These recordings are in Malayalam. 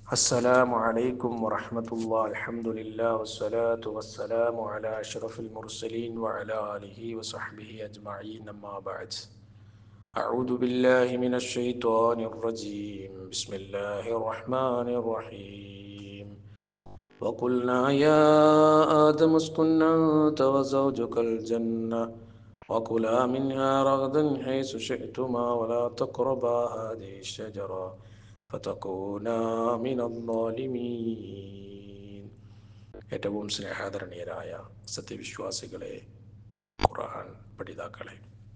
السلام عليكم ورحمة الله الحمد لله والصلاة والسلام على أشرف المرسلين وعلى آله وصحبه أجمعين أما بعد أعوذ بالله من الشيطان الرجيم بسم الله الرحمن الرحيم وقلنا يا آدم اسكن أنت وزوجك الجنة وكلا منها رغدا حيث شئتما ولا تقربا هذه الشجرة فتكونا من الظالمين ഏറ്റവും സ്നേഹാദരണീയരായ സത്യവിശ്വാസികളെ ഖുർആൻ പഠിതാക്കളെ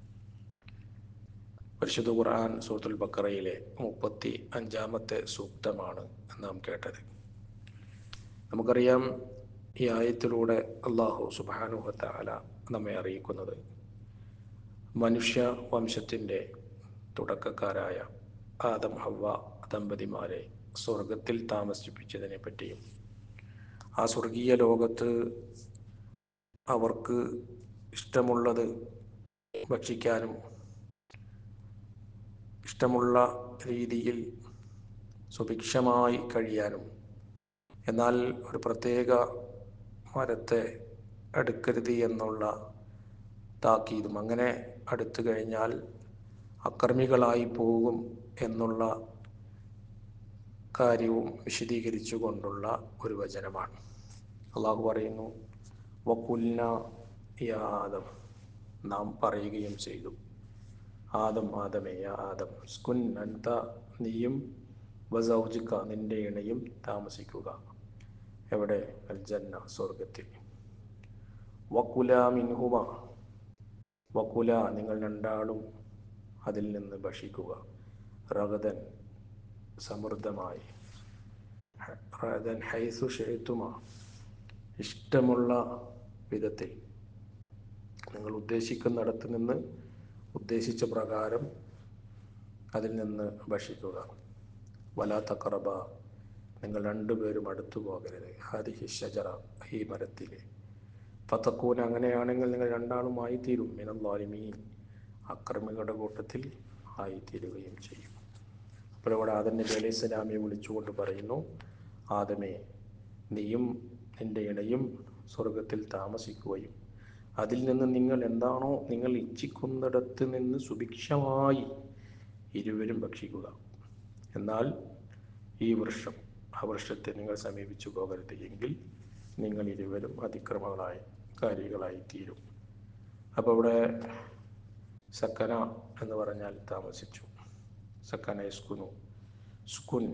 പരിശുദ്ധ ഖുർആൻ സൂറത്തുൽ ബക്കറയിലെ മുപ്പത്തി അഞ്ചാമത്തെ സൂക്തമാണ് നാം കേട്ടത് നമുക്കറിയാം ഈ ആയത്തിലൂടെ അള്ളാഹു സുബാനുഹത്താല നമ്മെ അറിയിക്കുന്നത് മനുഷ്യ വംശത്തിൻ്റെ തുടക്കക്കാരായ ആദം ഹവ്വ ദമ്പതിമാരെ സ്വർഗത്തിൽ താമസിപ്പിച്ചതിനെ പറ്റിയും ആ സ്വർഗീയ ലോകത്ത് അവർക്ക് ഇഷ്ടമുള്ളത് ഭക്ഷിക്കാനും ഇഷ്ടമുള്ള രീതിയിൽ സുഭിക്ഷമായി കഴിയാനും എന്നാൽ ഒരു പ്രത്യേക മരത്തെ അടുക്കരുത് എന്നുള്ള താക്കീതും അങ്ങനെ അടുത്തു കഴിഞ്ഞാൽ അക്രമികളായി പോകും എന്നുള്ള കാര്യവും വിശദീകരിച്ചു കൊണ്ടുള്ള ഒരു വചനമാണ് അള്ളാഹു പറയുന്നു വക്കുല്ല യാദം നാം പറയുകയും ചെയ്തു ആദം ആദമേ യാ ആദം സ്കുൻ അൻത നീയും വസൗജിക്ക നിന്റെ ഇണയും താമസിക്കുക എവിടെ അൽ ജന്ന സ്വർഗത്തിൽ വക്കുല മിൻഹുമ വക്കുല നിങ്ങൾ രണ്ടാളും അതിൽ നിന്ന് ഭക്ഷിക്കുക റഗതൻ സമൃദ്ധമായി റഗതൻ ഹൈസു ഷെയ്ത്തുമ ഇഷ്ടമുള്ള വിധത്തിൽ നിങ്ങൾ ഉദ്ദേശിക്കുന്നിടത്ത് നിന്ന് ഉദ്ദേശിച്ച പ്രകാരം അതിൽ നിന്ന് ഭക്ഷിക്കുക വലാ തക്കറബ നിങ്ങൾ രണ്ടുപേരും അടുത്തു പോകരുത് ഹാദിഹി ഷജറ ഈ മരത്തിലെ ഫത്തക്കൂൻ അങ്ങനെയാണെങ്കിൽ നിങ്ങൾ രണ്ടാളുമായി തീരും മിനല്ലാലിമീൻ അക്രമികളുടെ കൂട്ടത്തിൽ ആയിത്തീരുകയും ചെയ്യും അപ്പോൾ ഇവിടെ ആദം നബി അലൈഹി സ്വലാമിയെ വിളിച്ചുകൊണ്ട് പറയുന്നു ആദമേ നീയും നിന്റെ ഇണയും സ്വർഗത്തിൽ താമസിക്കുകയും അതിൽ നിന്ന് നിങ്ങൾ എന്താണോ നിങ്ങൾ ഇച്ഛിക്കുന്നിടത്ത് നിന്ന് സുഭിക്ഷമായി ഇരുവരും ഭക്ഷിക്കുക എന്നാൽ ഈ വൃക്ഷം ആ വൃക്ഷത്തെ നിങ്ങൾ സമീപിച്ചു പോകരുത് എങ്കിൽ നിങ്ങൾ ഇരുവരും അതിക്രമങ്ങളായി കാരികളായി തീരും അപ്പോൾ ഇവിടെ സക്കന എന്ന് പറഞ്ഞാൽ താമസിച്ചു സക്കന സ്കുനു സ്കുൻ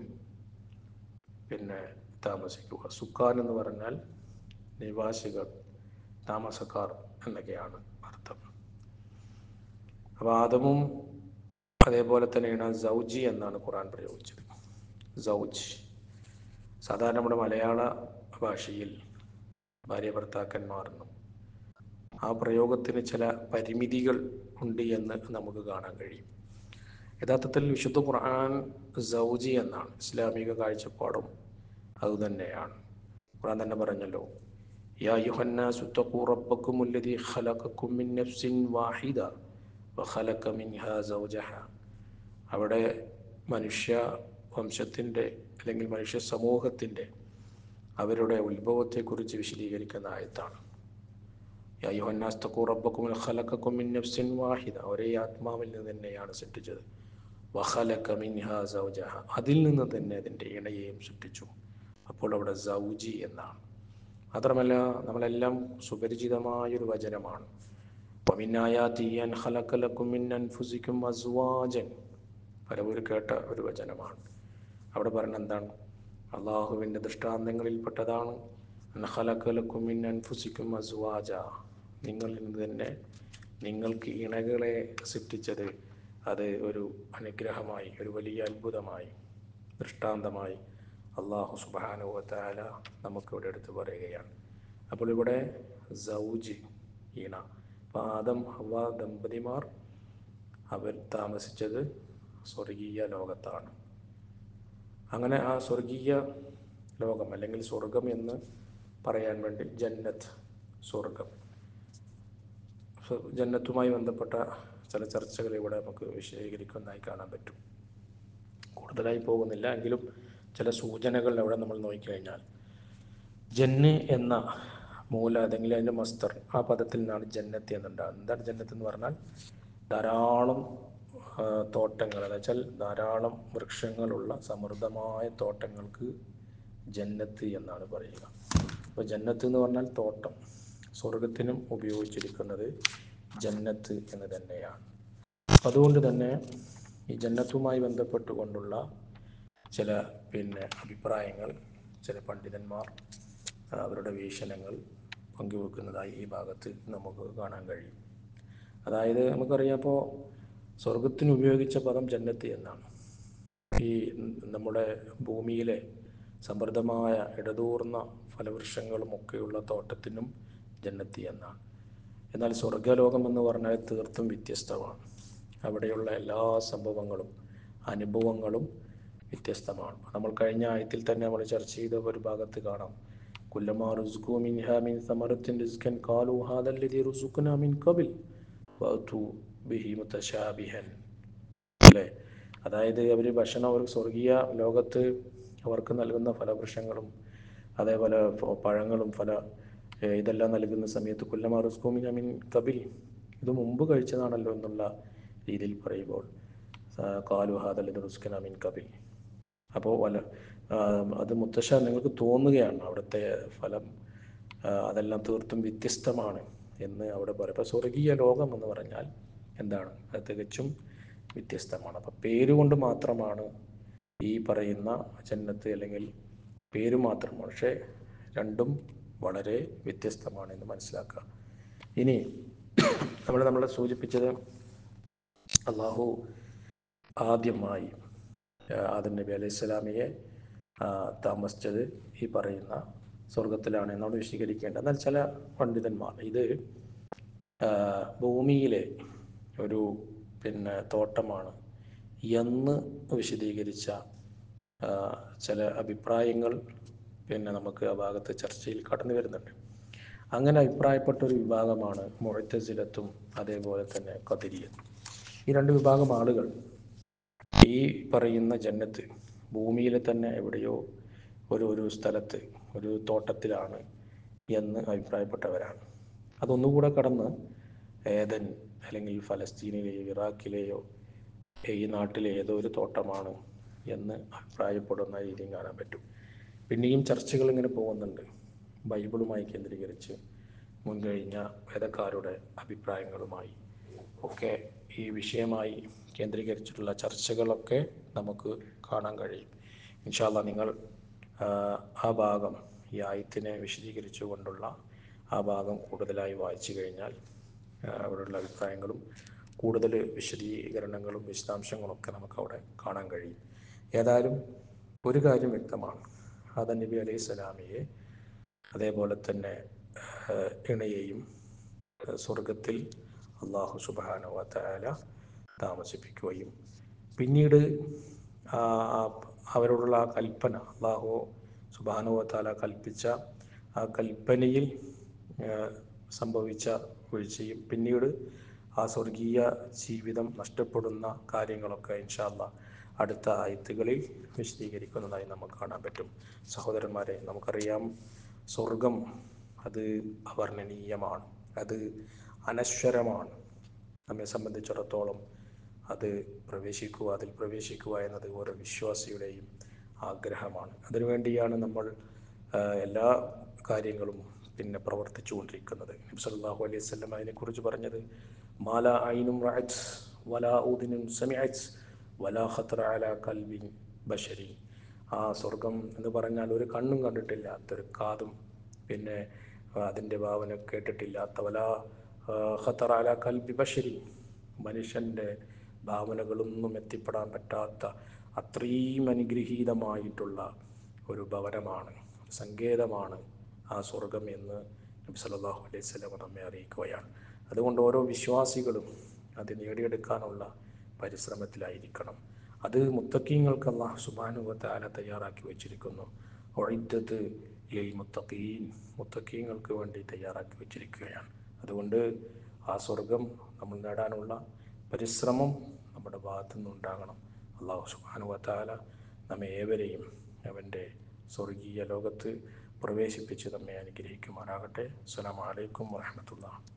പിന്നെ താമസിക്കുക സുക്കാൻ എന്ന് പറഞ്ഞാൽ നിവാസികൾ താമസക്കാർ എന്നൊക്കെയാണ് അർത്ഥം അപ്പോൾ ആദമും അതേപോലെ തന്നെയാണ് സൗജി എന്നാണ് ഖുറാൻ പ്രയോഗിച്ചത് സൗജ് സാധാരണ നമ്മുടെ മലയാള ഭാഷയിൽ ഭാര്യ ഭർത്താക്കന്മാരെന്നും ആ പ്രയോഗത്തിന് ചില പരിമിതികൾ ഉണ്ട് എന്ന് നമുക്ക് കാണാൻ കഴിയും യഥാർത്ഥത്തിൽ വിശുദ്ധ ഖുർആൻ സൗജി എന്നാണ് ഇസ്ലാമിക കാഴ്ചപ്പാടും അതുതന്നെയാണ് ഖുർആൻ തന്നെ പറഞ്ഞല്ലോ യാ യുഹന്നാസു തഖൂ റബ്ബക്കും الذي خلقكم من نفس واحدة وخلق منها زوجها അവിടെ മനുഷ്യ വംശത്തിൻ്റെ അല്ലെങ്കിൽ മനുഷ്യ സമൂഹത്തിൻ്റെ അവരുടെ ഉത്ഭവത്തെക്കുറിച്ച് വിശദീകരിക്കുന്ന ആയത്താണ് യാ യുഹന്നാസ് തഖൂ റബ്ബക്കും ഖലഖക്കും മിൻ നഫ്സിൻ വാഹിദ ഒരേ ആത്മാവിൽ നിന്ന് തന്നെയാണ് സൃഷ്ടിച്ചത് വഖലഖ മിൻഹാ സൗജഹ അതിൽ നിന്ന് തന്നെ അതിൻ്റെ ഇണയെയും സൃഷ്ടിച്ചു അപ്പോൾ അവിടെ സൗജി എന്നാണ് മാത്രമല്ല നമ്മളെല്ലാം സുപരിചിതമായൊരു വചനമാണ് വമിന്നായാത്തിയൻ ഖലഖലക്കും മിൻ അൻഫുസിക്കും അസ്വാജൻ പലവരും കേട്ട ഒരു വചനമാണ് അവിടെ പറഞ്ഞ എന്താണ് അള്ളാഹുവിൻ്റെ ദൃഷ്ടാന്തങ്ങളിൽപ്പെട്ടതാണ് ഖലഖലക്കും മിൻ അൻഫുസിക്കും അസ്വാജ നിങ്ങളിൽ നിന്ന് തന്നെ നിങ്ങൾക്ക് ഇണകളെ സൃഷ്ടിച്ചത് അത് ഒരു അനുഗ്രഹമായി ഒരു വലിയ അത്ഭുതമായി ദൃഷ്ടാന്തമായി അള്ളാഹു സുബാനുവത്താല നമുക്കിവിടെ എടുത്ത് പറയുകയാണ് അപ്പോൾ ഇവിടെ സൗജ് ഈണ അപ്പോൾ ആദം ഹവ ദമ്പതിമാർ അവർ താമസിച്ചത് സ്വർഗീയ ലോകത്താണ് അങ്ങനെ ആ സ്വർഗീയ ലോകം അല്ലെങ്കിൽ സ്വർഗം എന്ന് പറയാൻ വേണ്ടി ജന്നത്ത് സ്വർഗം ജന്നത്തുമായി ബന്ധപ്പെട്ട ചില ചർച്ചകൾ ഇവിടെ നമുക്ക് വിശദീകരിക്കുന്നതായി കാണാൻ പറ്റും കൂടുതലായി പോകുന്നില്ല എങ്കിലും ചില സൂചനകൾ അവിടെ നമ്മൾ നോക്കിക്കഴിഞ്ഞാൽ ജന്ന് എന്ന മൂല അല്ലെങ്കിൽ അതിൻ്റെ മസ്തർ ആ പദത്തിൽ നിന്നാണ് ജന്നത്ത് എന്നുണ്ടാകുന്നത് എന്താണ് ജന്നത്ത് എന്ന് പറഞ്ഞാൽ ധാരാളം ആ, തോട്ടങ്ങൾ എന്ന് വെച്ചാൽ ധാരാളം വൃക്ഷങ്ങളുള്ള സമൃദ്ധമായ തോട്ടങ്ങൾക്ക് ജന്നത്ത് എന്നാണ് പറയുക അപ്പോൾ ജന്നത്ത് എന്ന് പറഞ്ഞാൽ തോട്ടം സ്വർഗത്തിനും ഉപയോഗിച്ചിരിക്കുന്നത് ജന്നത്ത് എന്ന് തന്നെയാണ് അതുകൊണ്ട് തന്നെ ഈ ജന്നത്തുമായി ബന്ധപ്പെട്ടുകൊണ്ടുള്ള ചില പിന്നെ അഭിപ്രായങ്ങൾ ചില പണ്ഡിതന്മാർ ആ, അവരുടെ വീക്ഷണങ്ങൾ പങ്കുവെക്കുന്നതായി ഈ ഭാഗത്ത് നമുക്ക് കാണാൻ കഴിയും അതായത് നമുക്കറിയാം ഇപ്പോൾ സ്വർഗത്തിന് ഉപയോഗിച്ച പദം ജന്നത്ത് എന്നാണ് ഈ നമ്മുടെ ഭൂമിയിലെ സമൃദ്ധമായ ഇടതൂർന്ന ഫലവൃക്ഷങ്ങളും ഒക്കെയുള്ള തോട്ടത്തിനും ജന്നത്തി എന്നാണ് എന്നാൽ സ്വർഗലോകം എന്ന് പറഞ്ഞാൽ തീർത്തും വ്യത്യസ്തമാണ് അവിടെയുള്ള എല്ലാ സംഭവങ്ങളും അനുഭവങ്ങളും വ്യത്യസ്തമാണ് നമ്മൾ കഴിഞ്ഞ ആയത്തിൽ തന്നെ നമ്മൾ ചർച്ച ചെയ്ത ഒരു ഭാഗത്ത് കാണാം കുല്ലമാ റുസ്ഖു മിൻഹാ മിൻ സമറത്തിൻ റിസ്കൻ ഖാലു ഹാദൽ ലദി റുസുഖ്നാ മിൻ ഖബിൽ വഅതു ബിഹി മുതശാബിഹൻ അല്ലേ അതായത് അവർ ഭക്ഷണം അവർ സ്വർഗീയ ലോകത്ത് അവർക്ക് നൽകുന്ന ഫലവൃക്ഷങ്ങളും അതേപോലെ ഫ- പഴങ്ങളും ഫല ഏ, ഇതെല്ലാം നൽകുന്ന സമയത്ത് കുല്ലമാ റുസ്ഖു മിൻ കബിൽ ഇത് മുമ്പ് കഴിച്ചതാണല്ലോ എന്നുള്ള രീതിയിൽ പറയുമ്പോൾ കാലു ഹാദൽ റുസ്ഖന മിൻ കബിൽ അപ്പോൾ വല ആ, അത് മുത്തശ്ശ നിങ്ങൾക്ക് തോന്നുകയാണ് അവിടുത്തെ ഫലം ആ, അതെല്ലാം തീർത്തും വ്യത്യസ്തമാണ് എന്ന് അവിടെ പറയും അപ്പോൾ സ്വർഗീയ ലോകം എന്ന് പറഞ്ഞാൽ എന്താണ് അത് തികച്ചും വ്യത്യസ്തമാണ് അപ്പോൾ പേരുകൊണ്ട് മാത്രമാണ് ഈ പറയുന്ന ജന്നത്ത് അല്ലെങ്കിൽ പേര് മാത്രമാണ് പക്ഷേ രണ്ടും വളരെ വ്യത്യസ്തമാണ് എന്ന് മനസ്സിലാക്കുക ഇനി നമ്മൾ നമ്മളെ സൂചിപ്പിച്ചത് അള്ളാഹു ആദ്യമായി ആ, ആദം നബി അലൈഹി സ്വലാമിയെ ആ, താമസിച്ചത് ഈ പറയുന്ന സ്വർഗത്തിലാണ് എന്നാണ് വിശദീകരിക്കേണ്ടത് എന്നാൽ ചില പണ്ഡിതന്മാർ ഇത് ആ, ഭൂമിയിലെ ഒരു പിന്നെ തോട്ടമാണ് എന്ന് വിശദീകരിച്ച ആ, ചില അഭിപ്രായങ്ങൾ പിന്നെ നമുക്ക് ആ ഭാഗത്ത് ചർച്ചയിൽ കടന്നു വരുന്നുണ്ട് അങ്ങനെ അഭിപ്രായപ്പെട്ട ഒരു വിഭാഗമാണ് മുഴത്തസിലത്തും അതേപോലെ തന്നെ കതിരിയത്തും ഈ രണ്ട് വിഭാഗം ആളുകൾ ഈ പറയുന്ന ജന്നത്ത് ഭൂമിയിലെ തന്നെ എവിടെയോ ഒരു ഒരു സ്ഥലത്ത് ഒരു തോട്ടത്തിലാണ് എന്ന് അഭിപ്രായപ്പെട്ടവരാണ് അതൊന്നുകൂടെ കടന്ന് ഏതൻ അല്ലെങ്കിൽ ഫലസ്തീനിലെയോ ഇറാഖിലെയോ ഈ നാട്ടിലെ ഏതോ ഒരു തോട്ടമാണ് എന്ന് അഭിപ്രായപ്പെടുന്ന രീതിയും കാണാൻ പറ്റും പിന്നെയും ചർച്ചകൾ ഇങ്ങനെ പോകുന്നുണ്ട് ബൈബിളുമായി കേന്ദ്രീകരിച്ച് മുൻകഴിഞ്ഞ വേദക്കാരുടെ അഭിപ്രായങ്ങളുമായി ഒക്കെ ഈ വിഷയമായി കേന്ദ്രീകരിച്ചിട്ടുള്ള ചർച്ചകളൊക്കെ നമുക്ക് കാണാൻ കഴിയും ഇൻഷാല്ല നിങ്ങൾ ആ, ആ ഭാഗം ഈ ആയത്തിനെ വിശദീകരിച്ചു കൊണ്ടുള്ള ആ ഭാഗം കൂടുതലായി വായിച്ചു കഴിഞ്ഞാൽ ആ, അവിടെയുള്ള അഭിപ്രായങ്ങളും കൂടുതൽ വിശദീകരണങ്ങളും വിശദാംശങ്ങളൊക്കെ നമുക്ക് അവിടെ കാണാൻ കഴിയും ഏതായാലും ഒരു കാര്യം വ്യക്തമാണ് ആദം നബി അലൈഹി സ്വലാമിയെ അതേപോലെ തന്നെ ആ, ഇണയെയും ആ, സ്വർഗത്തിൽ അള്ളാഹു സുബാനുവ തആല താമസിപ്പിക്കുകയും പിന്നീട് ആ, ആ അവരോടുള്ള ആ കൽപ്പന അള്ളാഹു സുബാനുവ തആല കൽപ്പിച്ച ആ കൽപ്പനയിൽ ആ, സംഭവിച്ച വീഴ്ചയും പിന്നീട് ആ സ്വർഗീയ ജീവിതം നഷ്ടപ്പെടുന്ന കാര്യങ്ങളൊക്കെ ഇൻഷാല്ല അടുത്ത ആയത്തുകളിൽ വിശദീകരിക്കുന്നതായി നമുക്ക് കാണാൻ പറ്റും സഹോദരന്മാരെ നമുക്കറിയാം സ്വർഗം അത് അവർണ്ണനീയമാണ് അത് അനശ്വരമാണ് നമ്മെ സംബന്ധിച്ചിടത്തോളം അത് പ്രവേശിക്കുക അതിൽ പ്രവേശിക്കുക എന്നത് ഓരോ വിശ്വാസിയുടെയും ആഗ്രഹമാണ് അതിനുവേണ്ടിയാണ് നമ്മൾ ആ, എല്ലാ കാര്യങ്ങളും പിന്നെ പ്രവർത്തിച്ചു കൊണ്ടിരിക്കുന്നത് നബി സല്ലല്ലാഹു അലൈഹി വസല്ലം അതിനെക്കുറിച്ച് പറഞ്ഞത് മാല ഐനും റഅത് വലാ ഉദിനും സമിഅത് വലാ ഖത്തറ അലാ കൽബിൻ ബശരി ആ സ്വർഗം എന്ന് പറഞ്ഞാൽ ഒരു കണ്ണും കണ്ടിട്ടില്ലാത്ത ഒരു കാതും പിന്നെ ആ, അതിൻ്റെ ഭാവന കേട്ടിട്ടില്ലാത്ത വലാ ആ, ഖത്തറ അലാ കൽബി ബശരി മനുഷ്യൻ്റെ ഭാവനകളൊന്നും എത്തിപ്പെടാൻ പറ്റാത്ത അത്രയും അനുഗ്രഹീതമായിട്ടുള്ള ഒരു ഭവനമാണ് സങ്കേതമാണ് ആ സ്വർഗം എന്ന് നബി സല്ലല്ലാഹു അലൈഹി വസല്ലം നമ്മെ അറിയിക്കുകയാണ് അതുകൊണ്ട് ഓരോ വിശ്വാസികളും അത് നേടിയെടുക്കാനുള്ള പരിശ്രമത്തിലായിരിക്കണം അത് മുത്തക്കീങ്ങൾക്ക് അള്ളാഹു സുബ്ഹാനഹു തആല തയ്യാറാക്കി വെച്ചിരിക്കുന്നു ഒഴിദ്ദത്ത് ലിൽ മുത്തഖീൻ മുത്തക്കീങ്ങൾക്ക് വേണ്ടി തയ്യാറാക്കി വെച്ചിരിക്കുകയാണ് അതുകൊണ്ട് ആ സ്വർഗം നമ്മൾ നേടാനുള്ള പരിശ്രമം നമ്മുടെ ഭാഗത്തു നിന്നുണ്ടാകണം അള്ളാഹു സുബ്ഹാനഹു തആല നമ്മെ ഏവരെയും അവൻ്റെ സ്വർഗീയ ലോകത്ത് പ്രവേശിപ്പിച്ച് നമ്മെ അനുഗ്രഹിക്കുമാറാകട്ടെ അസ്സലാമു അലൈക്കും വറഹ്മത്തുള്ളാഹി